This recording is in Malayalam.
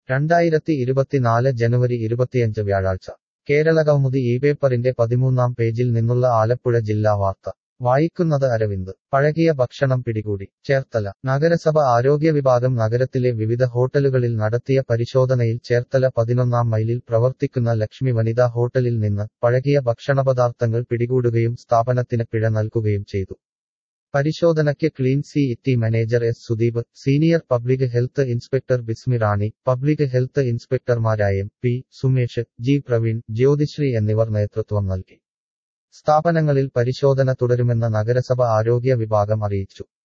രണ്ടായിരത്തി ഇരുപത്തിനാല് ജനുവരി ഇരുപത്തിയഞ്ച് വ്യാഴാഴ്ച കേരളകൗമുദി ഈ പേപ്പറിന്റെ പതിമൂന്നാം പേജിൽ നിന്നുള്ള ആലപ്പുഴ ജില്ലാ വാർത്ത വായിക്കുന്നത് അരവിന്ദ് പഴകിയ ഭക്ഷണം പിടികൂടി ചേർത്തല നഗരസഭ ആരോഗ്യ വിഭാഗം നഗരത്തിലെ വിവിധ ഹോട്ടലുകളിൽ നടത്തിയ പരിശോധനയിൽ ചേർത്തല പതിനൊന്നാം മൈലിൽ പ്രവർത്തിക്കുന്ന ലക്ഷ്മി വനിതാ ഹോട്ടലിൽ നിന്ന് പഴകിയ ഭക്ഷണപദാർത്ഥങ്ങൾ പിടികൂടുകയും സ്ഥാപനത്തിന് പിഴ നൽകുകയും ചെയ്തു പരിശോധനയ്ക്ക് clean city manager S Sudeep senior public health inspector Bismi Rani public health ഇൻസ്പെക്ടർമാരായ M P Sumesh G Praveen Jyothisree എന്നിവർ നേതൃത്വം നൽകി സ്ഥാപനങ്ങളിൽ പരിശോധന തുടരുമെന്ന് നഗരസഭ ആരോഗ്യ വിഭാഗം അറിയിച്ചു